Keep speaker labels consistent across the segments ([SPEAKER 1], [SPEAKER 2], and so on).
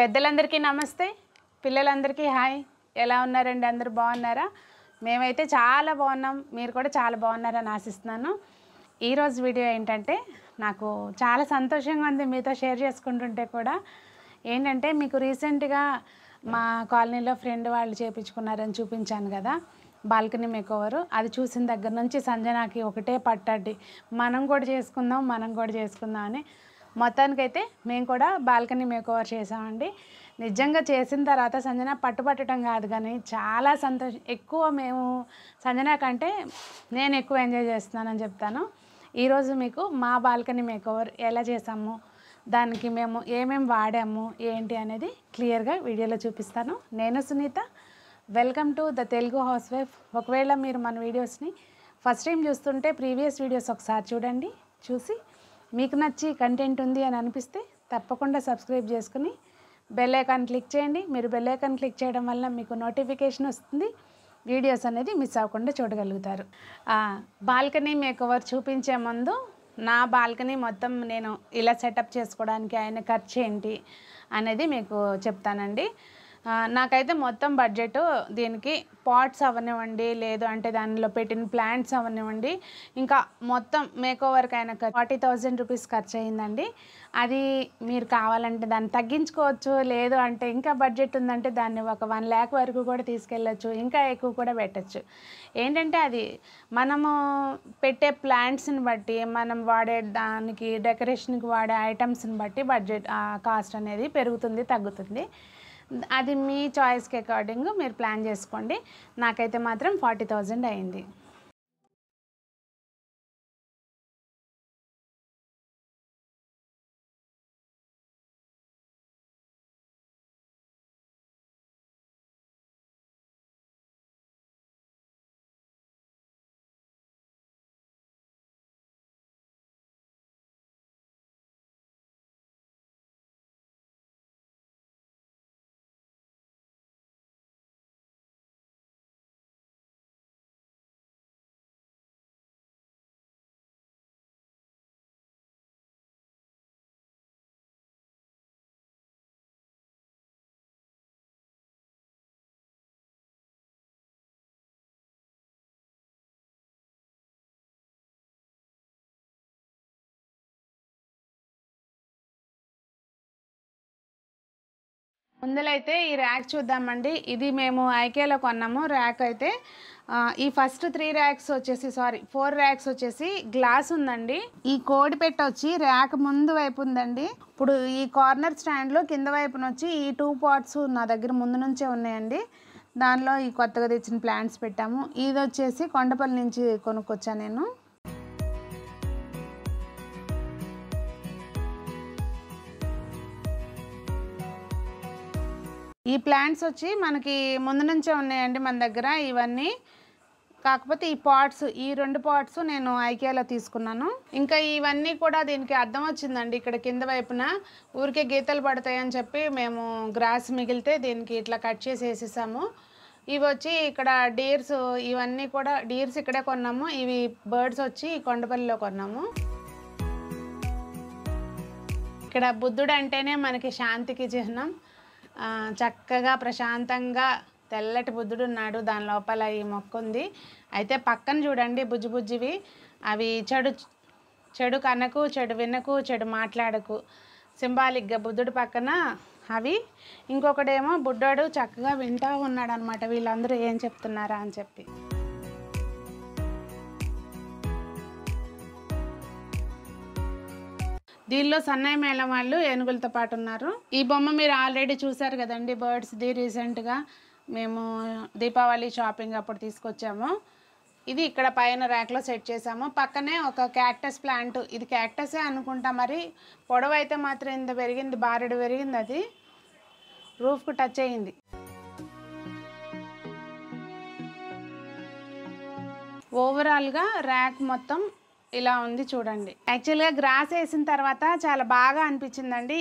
[SPEAKER 1] పెద్దలందరికీ నమస్తే పిల్లలందరికీ హాయ్ ఎలా ఉన్నారండి అందరు బాగున్నారా మేమైతే చాలా బాగున్నాం మీరు కూడా చాలా బాగున్నారని ఆశిస్తున్నాను ఈరోజు వీడియో ఏంటంటే నాకు చాలా సంతోషంగా ఉంది మీతో షేర్ చేసుకుంటుంటే కూడా ఏంటంటే మీకు రీసెంట్గా మా కాలనీలో ఫ్రెండ్ వాళ్ళు చేపించుకున్నారని చూపించాను కదా బాల్కనీ మేకోవర్ అది చూసిన దగ్గర నుంచి సంజనాకి ఒకటే పట్టడ్డి మనం కూడా చేసుకుందాం మనం కూడా చేసుకుందాం అని మొత్తానికైతే మేము కూడా బాల్కనీ మేకోవర్ చేసామండి నిజంగా చేసిన తర్వాత సంజన పట్టుపట్టడం కాదు కానీ చాలా సంతోషం ఎక్కువ మేము సంజన కంటే నేను ఎక్కువ ఎంజాయ్ చేస్తున్నానని చెప్తాను ఈరోజు మీకు మా బాల్కనీ మేకోవర్ ఎలా చేసాము దానికి మేము ఏమేమి వాడాము ఏంటి అనేది క్లియర్గా వీడియోలో చూపిస్తాను నేను Sunitha welcome to the Telugu housewife ఒకవేళ మీరు మన వీడియోస్ని ఫస్ట్ టైం చూస్తుంటే ప్రీవియస్ వీడియోస్ ఒకసారి చూడండి చూసి మీకు నచ్చి కంటెంట్ ఉంది అని అనిపిస్తే తప్పకుండా సబ్స్క్రైబ్ చేసుకుని బెల్ ఐకాన్ క్లిక్ చేయండి మీరు బెల్ ఐకాన్ క్లిక్ చేయడం వల్ల మీకు నోటిఫికేషన్ వస్తుంది వీడియోస్ అనేది మిస్ అవ్వకుండా చూడగలుగుతారు బాల్కనీ మేకోవర్ చూపించే ముందు నా బాల్కనీ మొత్తం నేను ఇలా సెటప్ చేసుకోవడానికి అయిన ఖర్చు ఏంటి అనేది మీకు చెప్తానండి ఆ, నాకైతే మొత్తం బడ్జెట్ దీనికి పాట్స్ అవనివ్వండి లేదు అంటే దానిలో పెట్టిన ప్లాంట్స్ అవనివ్వండి ఇంకా మొత్తం మేకోవర్కి అయిన ఫార్టీ థౌజండ్ రూపీస్ ఖర్చు అయిందండి అది మీరు కావాలంటే దాన్ని తగ్గించుకోవచ్చు లేదు అంటే ఇంకా బడ్జెట్ ఉందంటే దాన్ని ఒక వన్ ల్యాక్ వరకు కూడా తీసుకెళ్ళచ్చు ఇంకా ఎక్కువ కూడా పెట్టచ్చు ఏంటంటే అది మనము పెట్టే ప్లాంట్స్ని బట్టి మనం వాడే దానికి డెకరేషన్కి వాడే ఐటమ్స్ని బట్టి బడ్జెట్ కాస్ట్ అనేది పెరుగుతుంది తగ్గుతుంది అది మీ చాయిస్కి అకార్డింగ్ మీరు ప్లాన్ చేసుకోండి నాకైతే మాత్రం ఫార్టీ థౌజండ్ అయింది ముందలైతే ఈ ర్యాక్ చూద్దామండి ఇది మేము ఐకేలో కొన్నాము ర్యాక్ అయితే ఆ, ఈ ఫస్ట్ త్రీ ర్యాక్స్ వచ్చేసి సారీ ఫోర్ ర్యాక్స్ వచ్చేసి గ్లాస్ ఉందండి ఈ కోడి పెట్ట వచ్చి ర్యాక్ ముందు వైపు ఉందండి ఇప్పుడు ఈ కార్నర్ స్టాండ్లో కింద వైపున వచ్చి ఈ టూ పాట్స్ నా దగ్గర ముందు నుంచే ఉన్నాయండి దానిలో ఈ కొత్తగా తెచ్చిన ప్లాంట్స్ పెట్టాము ఇది వచ్చేసి కొండపల్లి నుంచి కొనుక్కొచ్చాను నేను ఈ ప్లాంట్స్ వచ్చి మనకి ముందు నుంచే ఉన్నాయండి మన దగ్గర ఇవన్నీ కాకపోతే ఈ పాట్స్ ఈ రెండు పాట్స్ నేను ఐకియాలో తీసుకున్నాను ఇంకా ఇవన్నీ కూడా దీనికి అర్థం వచ్చిందండి ఇక్కడ కింద వైపున ఊరికే గీతలు పడతాయని చెప్పి మేము గ్రాస్ మిగిలితే దీనికి ఇట్లా కట్ చేసి వేసేసాము ఇవి వచ్చి ఇక్కడ డీర్స్ ఇవన్నీ కూడా డీర్స్ ఇక్కడే కొన్నాము ఇవి బర్డ్స్ వచ్చి కొండపల్లిలో కొన్నాము ఇక్కడ బుద్ధుడు అంటేనే మనకి శాంతికి చిహ్నం ఆ, చక్కగా ప్రశాంతంగా తెల్లటి బుద్ధుడు ఉన్నాడు దాని లోపల ఈ మొక్క ఉంది అయితే పక్కన చూడండి బుజ్జి బుజ్జివి అవి చెడు చెడు కనకు చెడు వినకు చెడు మాట్లాడకు సింబాలిక్గా బుద్ధుడి పక్కన అవి ఇంకొకడేమో బుడ్డోడు చక్కగా వింటూ ఉన్నాడు అనమాట వీళ్ళందరూ ఏం చెప్తున్నారా అని చెప్పి దీనిలో సన్నాయి మేళం వాళ్ళు ఏనుగులతో పాటు ఉన్నారు ఈ బొమ్మ మీరు ఆల్రెడీ చూసారు కదండి బర్డ్స్ది రీసెంట్గా మేము దీపావళి షాపింగ్ అప్పుడు తీసుకొచ్చాము ఇది ఇక్కడ పైన ర్యాక్లో సెట్ చేసాము పక్కనే ఒక క్యాక్టస్ ప్లాంట్ ఇది క్యాక్టసే అనుకుంటా మరి పొడవు అయితే మాత్రం ఇంత పెరిగింది బారెడు పెరిగింది అది రూఫ్కు టచ్ అయ్యింది ఓవరాల్గా ర్యాక్ మొత్తం ఇలా ఉంది చూడండి యాక్చువల్గా గ్రాస్ వేసిన తర్వాత చాలా బాగా అనిపించిందండి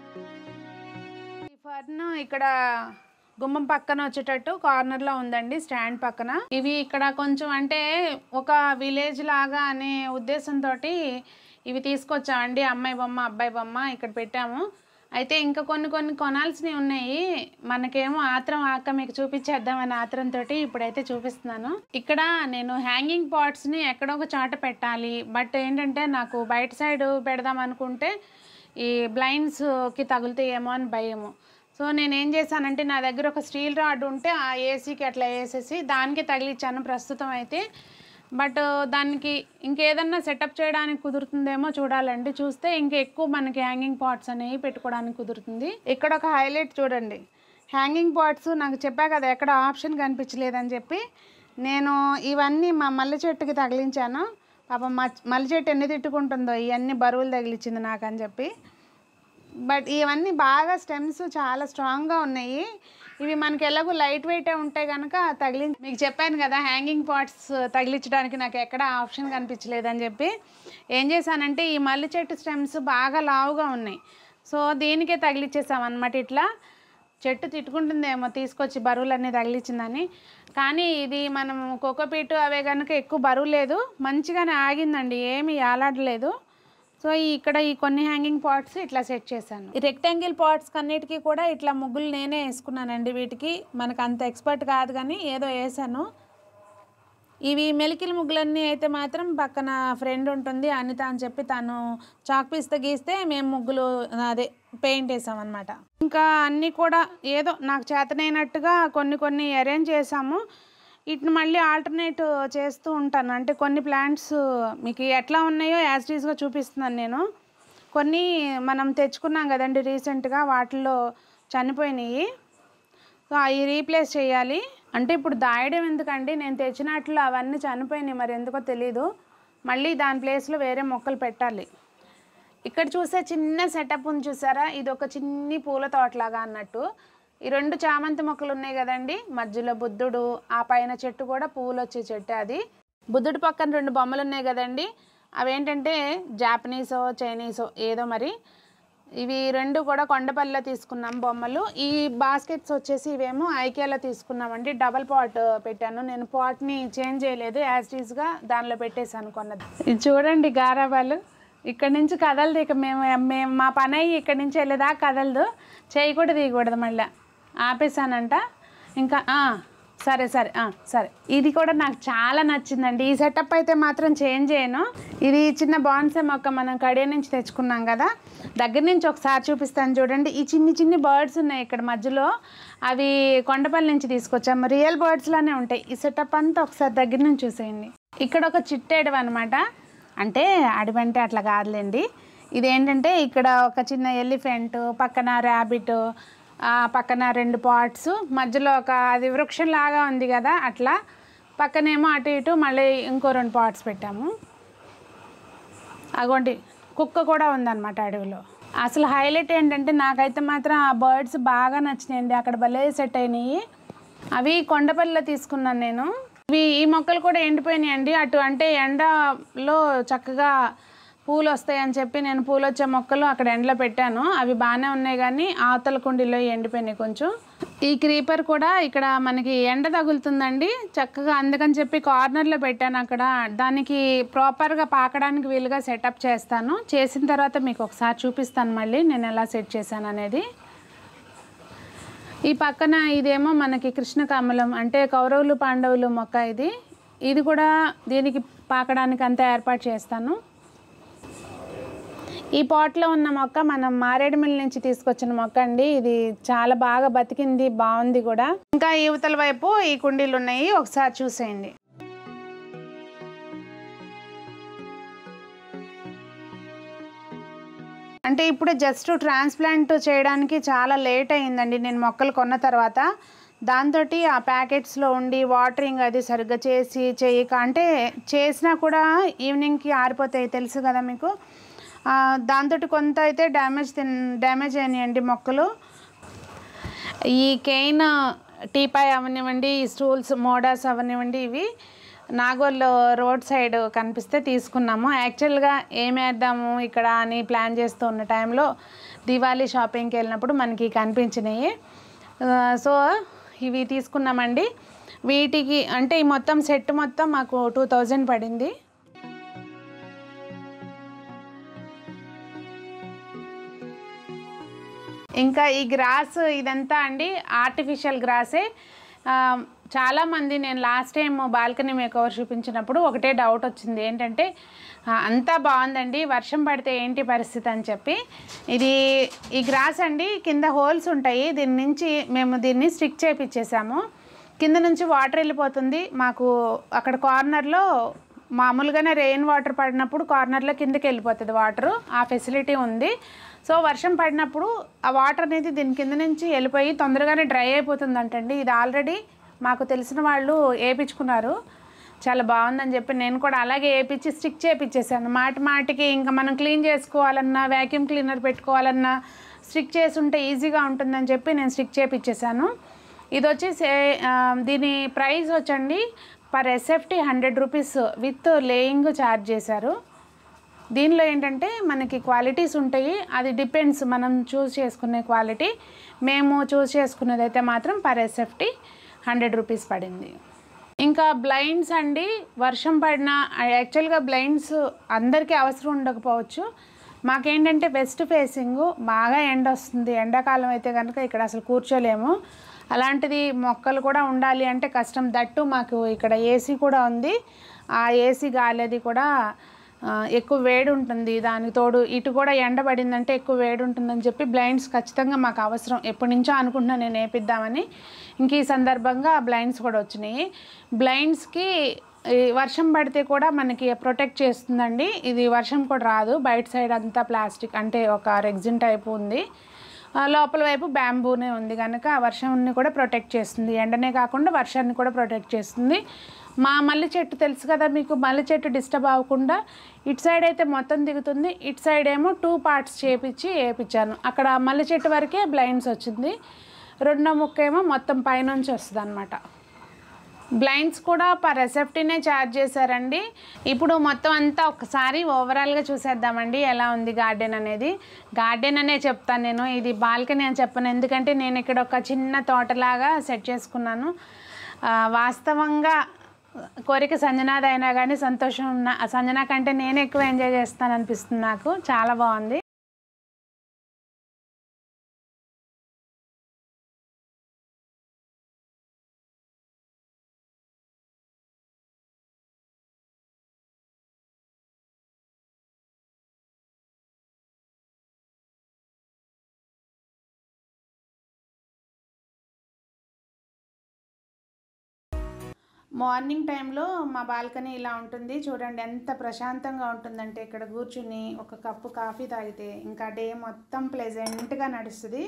[SPEAKER 1] ఈ ఫర్న్ ఇక్కడ గుమ్మం పక్కన వచ్చేటట్టు కార్నర్ లో ఉందండి స్టాండ్ పక్కన ఇవి ఇక్కడ కొంచెం అంటే ఒక విలేజ్ లాగా అనే ఉద్దేశంతో ఇవి తీసుకొచ్చామండి అమ్మాయి బొమ్మ అబ్బాయి బొమ్మ ఇక్కడ పెట్టాము అయితే ఇంకా కొన్ని కొన్ని కొనాల్సినవి ఉన్నాయి మనకేమో ఆత్రం ఆక మీకు చూపించేద్దామని ఆత్రంతో ఇప్పుడైతే చూపిస్తున్నాను ఇక్కడ నేను హ్యాంగింగ్ పాట్స్ని ఎక్కడో ఒక చోట పెట్టాలి బట్ ఏంటంటే నాకు బయట సైడ్ పెడదాం అనుకుంటే ఈ బ్లైండ్స్కి తగులుతాయేమో అని భయము సో నేను ఏం చేశానంటే నా దగ్గర ఒక స్టీల్ రాడ్ ఉంటే ఆ ఏసీకి అట్లా వేసేసి దానికి తగిలిచ్చాను ప్రస్తుతం అయితే బట్ దానికి ఇంకేదన్నా సెటప్ చేయడానికి కుదురుతుందేమో చూడాలండి చూస్తే ఇంకా ఎక్కువ మనకి హ్యాంగింగ్ పాట్స్ అనేవి పెట్టుకోవడానికి కుదురుతుంది ఇక్కడ ఒక హైలైట్ చూడండి హ్యాంగింగ్ పాట్స్ నాకు చెప్పా కదా ఎక్కడ ఆప్షన్ కనిపించలేదని చెప్పి నేను ఇవన్నీ మా మల్లె చెట్టుకి తగిలించాను పాపం మా మల్లె చెట్టు ఎన్ని తిట్టుకుంటుందో ఇవన్నీ బరువులు తగిలిచ్చింది నాకు అని చెప్పి బట్ ఇవన్నీ బాగా స్టెమ్స్ చాలా స్ట్రాంగ్గా ఉన్నాయి ఇవి మనకి ఎలాగో లైట్ వెయిటే ఉంటాయి కనుక తగిలి మీకు చెప్పాను కదా హ్యాంగింగ్ పాట్స్ తగిలించడానికి నాకు ఎక్కడ ఆప్షన్ కనిపించలేదని చెప్పి ఏం చేశానంటే ఈ మల్లి చెట్టు స్టెమ్స్ బాగా లావుగా ఉన్నాయి సో దీనికే తగిలిచ్చేసాం అనమాట ఇట్లా చెట్టు తిట్టుకుంటుందేమో తీసుకొచ్చి బరువులన్నీ తగిలిచ్చిందని కానీ ఇది మనం కోకోపీట్ అవే కనుక ఎక్కువ బరువు లేదు మంచిగానే ఆగిందండి ఏమీ ఆలాడలేదు సో ఈ ఇక్కడ ఈ కొన్ని హ్యాంగింగ్ పాట్స్ ఇట్లా సెట్ చేశాను ఈ రెక్టాంగిల్ పాట్స్ అన్నిటికీ కూడా ఇట్లా ముగ్గులు నేనే వేసుకున్నానండి వీటికి మనకు అంత ఎక్స్పర్ట్ కాదు కానీ ఏదో వేసాను ఇవి మెలికిల ముగ్గులన్నీ అయితే మాత్రం పక్కన ఫ్రెండ్ ఉంటుంది అనిత అని చెప్పి తను చాక్ పీస్తో గీస్తే మేము ముగ్గులు అదే పెయింట్ వేసామన్నమాట ఇంకా అన్నీ కూడా ఏదో నాకు చేతనైనట్టుగా కొన్ని కొన్ని అరేంజ్ చేసాము వీటిని మళ్ళీ ఆల్టర్నేట్ చేస్తూ ఉంటాను అంటే కొన్ని ప్లాంట్స్ మీకు ఎట్లా ఉన్నాయో యాజ్ టీజ్గా చూపిస్తున్నాను నేను కొన్ని మనం తెచ్చుకున్నాం కదండి రీసెంట్గా వాటిల్లో చనిపోయినాయి సో అవి రీప్లేస్ చేయాలి అంటే ఇప్పుడు దాయడం ఎందుకండి నేను తెచ్చినట్లు అవన్నీ చనిపోయినాయి మరి ఎందుకో తెలీదు మళ్ళీ దాని ప్లేస్లో వేరే మొక్కలు పెట్టాలి ఇక్కడ చూసే చిన్న సెటప్ ఉంది చూసారా ఇది ఒక చిన్ని పూల తోటలాగా అన్నట్టు ఈ రెండు చామంతి మొక్కలు ఉన్నాయి కదండి మధ్యలో బుద్ధుడు ఆ పైన చెట్టు కూడా పువ్వులు వచ్చే చెట్టు అది బుద్ధుడి పక్కన రెండు బొమ్మలు ఉన్నాయి కదండి అవేంటంటే జాపనీసో చైనీసో ఏదో మరి ఇవి రెండు కూడా కొండపల్లిలో తీసుకున్నాం బొమ్మలు ఈ బాస్కెట్స్ వచ్చేసి ఇవేమో ఐకేలో తీసుకున్నామండి డబల్ పాట్ పెట్టాను నేను పాట్ని చేంజ్ చేయలేదు యాజ్ టీజ్గా దానిలో పెట్టేశాను కొన్నది ఇది చూడండి గారాబాలు ఇక్కడ నుంచి కదలదు ఇక మేము మేము మా పని అయ్యి ఇక్కడి నుంచి వెళ్ళేదాకా కదలదు చేయకూడదు తీయకూడదు మళ్ళీ ఆపేసానంట ఇంకా ఆ, సరే సరే ఆ, సరే ఇది కూడా నాకు చాలా నచ్చిందండి ఈ సెటప్ అయితే మాత్రం చేంజ్ చేయను ఇది చిన్న బాన్సే మొక్క మనం కడియ నుంచి తెచ్చుకున్నాం కదా దగ్గర నుంచి ఒకసారి చూపిస్తాను చూడండి ఈ చిన్ని చిన్ని బర్డ్స్ ఉన్నాయి ఇక్కడ మధ్యలో అవి కొండపల్లి నుంచి తీసుకొచ్చాము రియల్ బర్డ్స్ లానే ఉంటాయి ఈ సెటప్ అంతా ఒకసారి దగ్గర నుంచి చూసేయండి ఇక్కడ ఒక చిట్టేడవి అనమాట అంటే అడవంటే అట్లా కాదులేండి ఇదేంటంటే ఇక్కడ ఒక చిన్న ఎలిఫెంట్ పక్కన ర్యాబిట్ ఆ పక్కన రెండు పాట్స్ మధ్యలో ఒక అది వృక్షం లాగా ఉంది కదా అట్లా పక్కనేమో అటు ఇటు మళ్ళీ ఇంకో రెండు పాట్స్ పెట్టాము అగోండి కుక్క కూడా ఉందన్నమాట అడవిలో అసలు హైలైట్ ఏంటంటే నాకైతే మాత్రం ఆ బర్డ్స్ బాగా నచ్చినాయండి అక్కడ భలే సెట్ అయినాయి అవి కొండపల్లిలో తీసుకున్నాను నేను ఇవి ఈ మొక్కలు కూడా ఎండిపోయినాయండి అటు అంటే ఎండలో చక్కగా పూలు వస్తాయని చెప్పి నేను పూలు వచ్చే మొక్కలు అక్కడ ఎండలో పెట్టాను అవి బాగానే ఉన్నాయి కానీ ఆవతల కుండీలో ఎండిపోయినాయి కొంచెం ఈ క్రీపర్ కూడా ఇక్కడ మనకి ఎండ తగులుతుందండి చక్కగా అందుకని చెప్పి కార్నర్లో పెట్టాను అక్కడ దానికి ప్రాపర్గా పాకడానికి వీలుగా సెటప్ చేస్తాను చేసిన తర్వాత మీకు ఒకసారి చూపిస్తాను మళ్ళీ నేను ఎలా సెట్ చేశాను అనేది ఈ పక్కన ఇదేమో మనకి కృష్ణ కమలం అంటే కౌరవులు పాండవులు మొక్క ఇది ఇది కూడా దీనికి పాకడానికి అంతా ఏర్పాటు చేస్తాను ఈ పాట్లో ఉన్న మొక్క మనం మారేడుమిల్లి నుంచి తీసుకొచ్చిన మొక్క అండి ఇది చాలా బాగా బతికింది బాగుంది కూడా ఇంకా యువతల వైపు ఈ కుండీలు ఉన్నాయి ఒకసారి చూసేయండి అంటే ఇప్పుడు జస్ట్ ట్రాన్స్ప్లాంట్ చేయడానికి చాలా లేట్ అయిందండి నేను మొక్కలు కొన్న తర్వాత దాంతో ఆ ప్యాకెట్స్లో ఉండి వాటరింగ్ అది సరిగ్గా చేసి చేయక అంటే చేసినా కూడా ఈవినింగ్కి ఆరిపోతాయి తెలుసు కదా మీకు దాంతో కొంత అయితే డ్యామేజ్ తిన్ డ్యామేజ్ అయినాయండి మొక్కలు ఈ కెయిన్ టీపాయ్ అవనివ్వండి ఈ స్టూల్స్ మోడాస్ అవనివ్వండి ఇవి నాగోల్ రోడ్ సైడ్ కనిపిస్తే తీసుకున్నాము యాక్చువల్గా ఏం వేద్దాము ఇక్కడ అని ప్లాన్ చేస్తూ ఉన్న టైంలో దివాళీ షాపింగ్కి వెళ్ళినప్పుడు మనకి కనిపించినాయి ఆ, సో ఇవి తీసుకున్నామండి వీటికి అంటే ఈ మొత్తం సెట్ మొత్తం మాకు టూ థౌజండ్ పడింది ఇంకా ఈ గ్రాస్ ఇదంతా అండి ఆర్టిఫిషియల్ గ్రాసే ఆ, చాలామంది నేను లాస్ట్ టైం బాల్కనీ మేకవర్ చూపించినప్పుడు ఒకటే డౌట్ వచ్చింది ఏంటంటే ఆ, అంతా బాగుందండి వర్షం పడితే ఏంటి పరిస్థితి అని చెప్పి ఇది ఈ గ్రాస్ అండి కింద హోల్స్ ఉంటాయి దీని నుంచి మేము దీన్ని స్టిక్ చేపిచ్చేసాము కింద నుంచి వాటర్ వెళ్ళిపోతుంది మాకు అక్కడ కార్నర్లో మామూలుగానే రెయిన్ వాటర్ పడినప్పుడు కార్నర్లో కిందకి వెళ్ళిపోతుంది వాటర్ ఆ ఫెసిలిటీ ఉంది సో వర్షం పడినప్పుడు ఆ వాటర్ అనేది దీని కింద నుంచి వెళ్ళిపోయి తొందరగానే డ్రై అయిపోతుందంటండి ఇది ఆల్రెడీ మాకు తెలిసిన వాళ్ళు వేయించుకున్నారు చాలా బాగుందని చెప్పి నేను కూడా అలాగే వేయించి స్టిక్ చేపించేసాను మాటి మాటికి ఇంకా మనం క్లీన్ చేసుకోవాలన్నా వ్యాక్యూమ్ క్లీనర్ పెట్టుకోవాలన్నా స్టిక్ చేసి ఉంటే ఈజీగా ఉంటుందని చెప్పి నేను స్టిక్ చేపించేసాను ఇది వచ్చేసి ఆ, దీని ప్రైస్ వచ్చండి per SFT hundred rupees with laying charge చేశారు దీనిలో ఏంటంటే మనకి క్వాలిటీస్ ఉంటాయి అది డిపెండ్స్ మనం చూస్ చేసుకునే క్వాలిటీ మేము చూస్ చేసుకున్నది అయితే మాత్రం పర్ ఎస్ఎఫ్టీ హండ్రెడ్ రూపీస్ పడింది ఇంకా బ్లైండ్స్ అండి వర్షం పడిన యాక్చువల్గా బ్లైండ్స్ అందరికీ అవసరం ఉండకపోవచ్చు మాకేంటంటే వెస్ట్ ఫేసింగ్ బాగా ఎండ వస్తుంది ఎండాకాలం అయితే కనుక ఇక్కడ అసలు కూర్చోలేము అలాంటిది మొక్కలు కూడా ఉండాలి అంటే కష్టం దట్టు మాకు ఇక్కడ ఏసీ కూడా ఉంది ఆ ఏసీ గాలి అది కూడా ఆ, ఎక్కువ వేడి ఉంటుంది దానికి తోడు ఇటు కూడా ఎండ పడిందంటే ఎక్కువ వేడి ఉంటుందని చెప్పి బ్లైండ్స్ ఖచ్చితంగా మాకు అవసరం ఎప్పటి నుంచో అనుకుంటున్నా నేను వేపిద్దామని ఇంక ఈ సందర్భంగా బ్లైండ్స్ కూడా వచ్చినాయి బ్లైండ్స్కి ఈ వర్షం పడితే కూడా మనకి ప్రొటెక్ట్ చేస్తుందండి ఇది వర్షం కూడా రాదు బయట సైడ్ అంతా ప్లాస్టిక్ అంటే ఒక రెగ్జిన్ టైప్ ఉంది ఆ, లోపల వైపు బ్యాంబూనే ఉంది కనుక ఆ వర్షాన్ని కూడా ప్రొటెక్ట్ చేస్తుంది ఎండనే కాకుండా వర్షాన్ని కూడా ప్రొటెక్ట్ చేస్తుంది మా మల్లె చెట్టు తెలుసు కదా మీకు మల్లె చెట్టు డిస్టర్బ్ అవ్వకుండా ఇటు సైడ్ అయితే మొత్తం దిగుతుంది ఇటు సైడ్ ఏమో టూ పార్ట్స్ చేపించి వేయించాను అక్కడ మల్లె చెట్టు వరకే బ్లైండ్స్ వచ్చింది రెండో ముక్క ఏమో మొత్తం పైనుంచి వస్తుంది అనమాట బ్లైండ్స్ కూడా పర్ రెసెప్టీనే ఛార్జ్ చేశారండి ఇప్పుడు మొత్తం అంతా ఒకసారి ఓవరాల్గా చూసేద్దామండి ఎలా ఉంది గార్డెన్ అనేది గార్డెన్ అనే చెప్తాను నేను ఇది బాల్కనీ అని చెప్పను ఎందుకంటే నేను ఇక్కడ ఒక చిన్న తోటలాగా సెట్ చేసుకున్నాను ఆ, వాస్తవంగా కోరిక సంజనాది అయినా కానీ సంతోషం ఉన్న సంజన కంటే నేను ఎక్కువ ఎంజాయ్ చేస్తాను అనిపిస్తుంది నాకు చాలా బాగుంది మార్నింగ్ టైంలో మా బాల్కనీ ఇలా ఉంటుంది చూడండి ఎంత ప్రశాంతంగా ఉంటుందంటే ఇక్కడ కూర్చుని ఒక కప్పు కాఫీ తాగితే ఇంకా డే మొత్తం ప్లెజెంట్గా నడుస్తుంది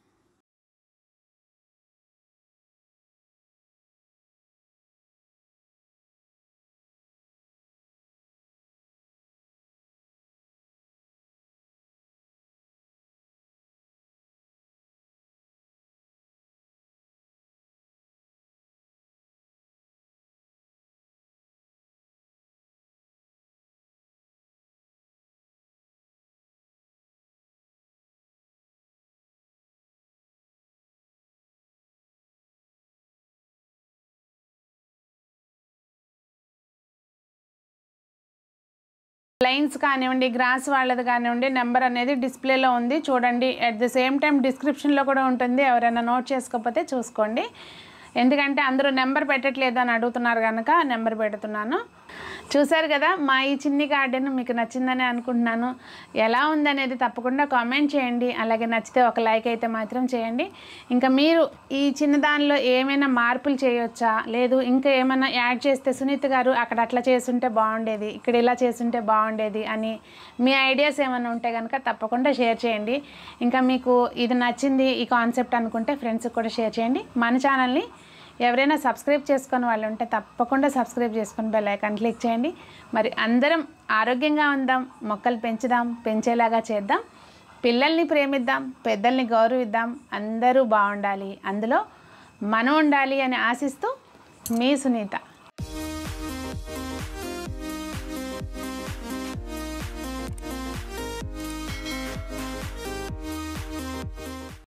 [SPEAKER 1] లైన్స్ కానివ్వండి గ్రాస్ వాళ్ళది కానివ్వండి నెంబర్ అనేది డిస్ప్లేలో ఉంది చూడండి అట్ ద సేమ్ టైం డిస్క్రిప్షన్లో కూడా ఉంటుంది ఎవరైనా నోట్ చేసుకోకపోతే చూసుకోండి ఎందుకంటే అందరూ నెంబర్ పెట్టట్లేదు అని అడుగుతున్నారు కనుక నెంబర్ పెడుతున్నాను చూశారు కదా మా ఈ చిన్ని గార్డెన్ మీకు నచ్చిందని అనుకుంటున్నాను ఎలా ఉందనేది తప్పకుండా కామెంట్ చేయండి అలాగే నచ్చితే ఒక లైక్ అయితే మాత్రం చేయండి ఇంకా మీరు ఈ చిన్న దానిలో ఏమైనా మార్పులు చేయొచ్చా లేదు ఇంకా ఏమైనా యాడ్ చేస్తే సునీత గారు అక్కడ అట్లా చేసుంటే బాగుండేది ఇక్కడ ఇలా చేసుంటే బాగుండేది అని మీ ఐడియాస్ ఏమైనా ఉంటే కనుక తప్పకుండా షేర్ చేయండి ఇంకా మీకు ఇది నచ్చింది ఈ కాన్సెప్ట్ అనుకుంటే ఫ్రెండ్స్కి కూడా షేర్ చేయండి మన ఛానల్ని ఎవరైనా సబ్స్క్రైబ్ చేసుకొని వాళ్ళు ఉంటే తప్పకుండా సబ్స్క్రైబ్ చేసుకొని బెల్ ఐకాన్ క్లిక్ చేయండి మరి అందరం ఆరోగ్యంగా ఉందాం మొక్కలు పెంచుదాం పెంచేలాగా చేద్దాం పిల్లల్ని ప్రేమిద్దాం పెద్దల్ని గౌరవిద్దాం అందరూ బాగుండాలి అందులో మనం ఉండాలి అని ఆశిస్తూ మీ సునీత